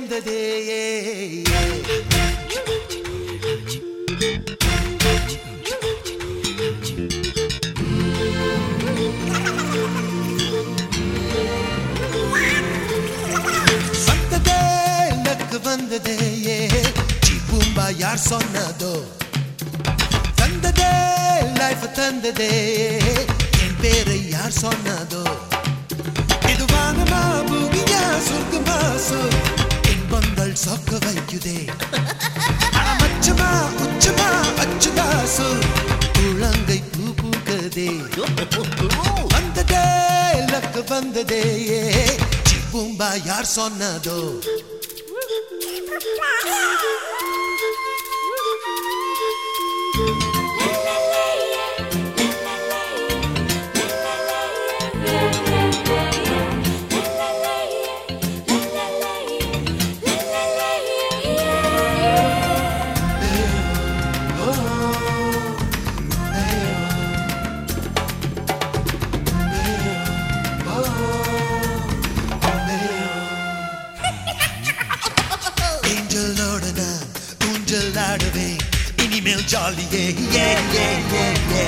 வந்ததே வந்ததே எனக்கு வந்ததே பூம்பா யார் சொன்னதோ தந்ததே லைஃப் தந்ததே என் பேரை யார் சொன்னதோ இது வானமா பூமியா சொர்க்கமா சோ இன்பங்கள் சொக்க வைக்குதே அட மச்சமா உச்சமா அச்சுதா சோ குழந்தை பூ பூக்குதே வந்ததே லக்கு வந்ததே பூம்பா யார் சொன்னதோ ஏஞ்சலோட நான் ஊஞ்சல் ஆடுவேன் இனிமேல் ஜாலியே ஏ ஏ ஏ ஏ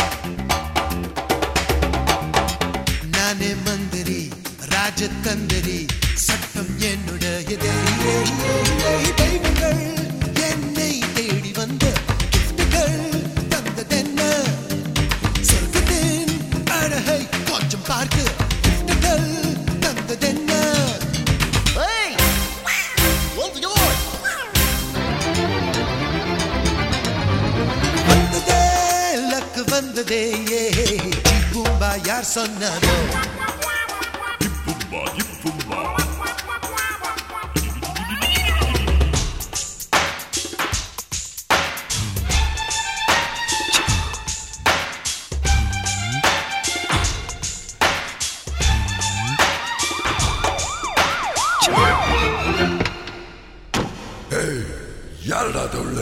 நானே மந்திரி ராஜதந்திரி சட்டம் என்னுடையதே ஏ, ஏ, ஏ. தெய்வங்கள் என்னை தேடி வந்த கிஃப்ட்டுகள் தந்ததென்ன சொர்க்கத்தின் அழகை கொஞ்சம் பார்க்க கிஃப்ட்டுகள் தந்ததென்ன Hey! What's yours? வந்ததே லக்கு வந்ததே ஏ பூம்பா யார் சொன்னதோ யாரடா தொல்லு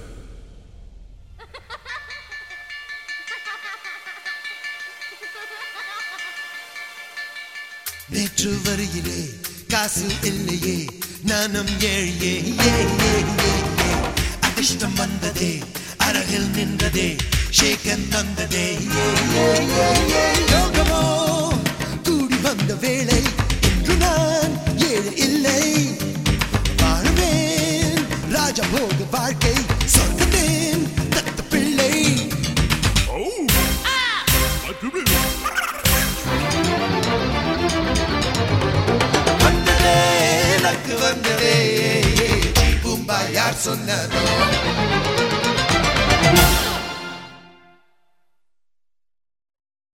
நேற்று வருகிறே காசு இல்லையே நானும் ஏழியே ஏ ஏ ஏ ஏ அதிர்ஷ்டம் வந்ததே அருகில் நின்றதே ஷேக்கன் தந்ததே ஏ ஏ ஏ ஏ யோகமோ கூடி வந்த வேளை இன்று நான் ஏழு இல்லை வாழ்வேன் ராஜபோக வாழ்க்கை சொர்க்கத்தேன் தத்த பிள்ளை வந்ததே எனக்கு வந்ததே பூம்பா யார் சொன்னதோ